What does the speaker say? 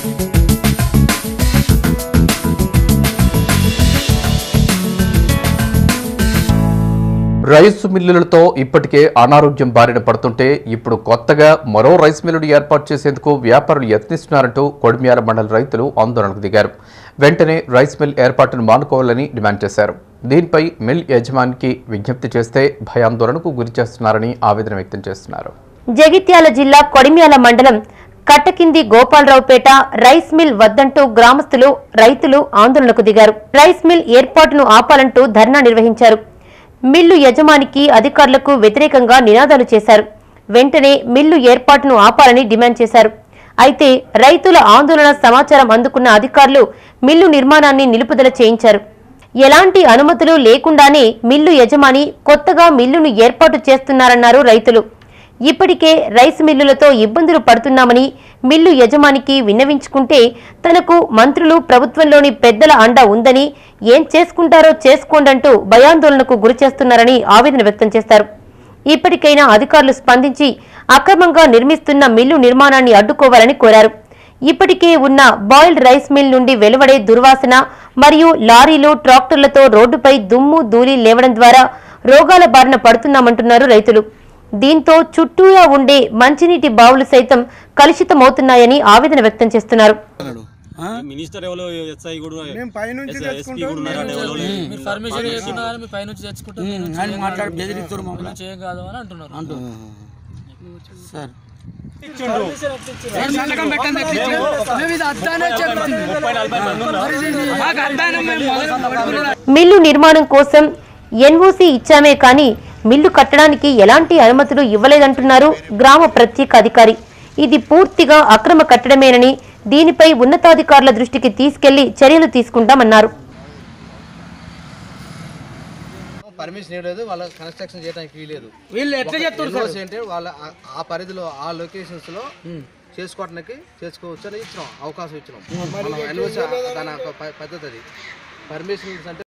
Rice మిల్లులతో ఇప్పటికే అనారోగ్యం బారిన పడుతుంటే ఇప్పుడు కొత్తగా మరో రైస్ మిల్లును ఏర్పాటు చేసేందుకు వ్యాపారులు యత్నిస్తున్నారంటూ కొడిమ్యాల మండల రైతులు ఆందోళనకు దిగారు వెంటనే రైస్ మిల్ ఏర్పాటును మానుకోవాలని డిమాండ్ చేశారు దీనిపై మిల్ యజమానికి విజ్ఞప్తి చేస్తే భయాందోళనకు గురి చేస్తున్నారని ఆవేదన వ్యక్తం చేస్తున్నారు జగిత్యాల జిల్లా కొడిమ్యాల మండలం కట్టకింది గోపాలరావుపేట రైస్ మిల్ వద్దంటూ గ్రామస్తులు రైతులు ఆందోళనకు దిగారు రైస్ మిల్ ఏర్పాటును ఆపాలంటూ ధర్నా నిర్వహించారు మిల్లు యజమానికి అధికారులకు వ్యతిరేకంగా నినాదాలు చేశారు వెంటనే మిల్లు ఏర్పాటును ఆపాలని డిమాండ్ చేశారు అయితే రైతుల ఆందోళన సమాచారం అందుకున్న అధికారులు మిల్లు నిర్మాణాన్ని నిలుపుదల చేయించారు ఎలాంటి అనుమతులు లేకుండానే మిల్లు యజమాని కొత్తగా మిల్లును ఏర్పాటు చేస్తున్నారన్నారు రైతులు ఇప్పటికే రైస్ మిల్లులతో ఇబ్బందులు పడుతున్నామని మిల్లు యజమానికి విన్నవించుకుంటే తనకు మంత్రులు ప్రభుత్వంలోని పెద్దల అండ ఉందని ఏం చేసుకుంటారో చేసుకోండంటూ భయాందోళనకు గురి చేస్తున్నారని ఆవేదన వ్యక్తం చేశారు ఇప్పటికైనా అధికారులు స్పందించి అక్రమంగా నిర్మిస్తున్న మిల్లు నిర్మాణాన్ని అడ్డుకోవాలని కోరారు ఇప్పటికే ఉన్న బాయిల్డ్ రైస్ మిల్ నుండి వెలువడే దుర్వాసన మరియు లారీలు ట్రాక్టర్లతో రోడ్డుపై దుమ్ము ధూళి లేవడం ద్వారా రోగాల బారిన పడుతున్నామంటున్నారు రైతులు దీంతో చుట్టూరా ఉండే మంచినీటి బావులు సైతం కలుషితమవుతున్నాయని ఆవేదన వ్యక్తం చేస్తున్నారు మినిస్టర్ ఎవరో ఎస్ఐ కూడా మేము పైనుంచి ఎస్ఐ, ఎస్పీ కూడా ఉన్నారు అంటే ఎవరో లేరు. మీరు పర్మిషన్ ఇవ్వకుండా కానీ మీ పైనుంచి తెచ్చుకుంటాం మీ నుంచి ఆయన ఏం మాట్లాడి కాదు, బెదిరిస్తారు మీ మమ్మల్ని. నుంచి ఏం కాదు అని అంటున్నారు సార్ సంతకం పెట్టండి మేము ఇది అద్దానే చెప్తుంది మరి ఇది మాకు అద్దానే మేము మొదలు పడుకున్నాం. మిల్లు నిర్మాణం కోసం ఎన్ఓసి ఇచ్చామే కానీ మిల్లు కట్టడానికి ఎలాంటి అనుమతులు ఇవ్వలేదంటున్నారు గ్రామ ప్రత్యేక అధికారి ఇది పూర్తిగా అక్రమ కట్టడమేనని దీనిపై ఉన్నతాధికారుల దృష్టికి తీసుకెళ్లి చర్యలు తీసుకుంటామన్నారు పర్మిషన్ ఇవ్వలేదు వాళ్ళ కన్స్ట్రక్షన్ చేయడానికి వీలేదు వీళ్ళు ఎట్లా చెప్తారు సార్ ఎన్ఓసి అంటే వాళ్ళ ఆ- ఆ పరిధిలో ఆ లొకేషన్స్ లో చేసుకోవడానికి చేసుకోవచ్చు అని ఇచ్చినాం అవకాశం ఇచ్చినాం మనం ఎన్ఓసి దాని ఒక ప- పద్ధతి అది పర్మిషన్ అంటే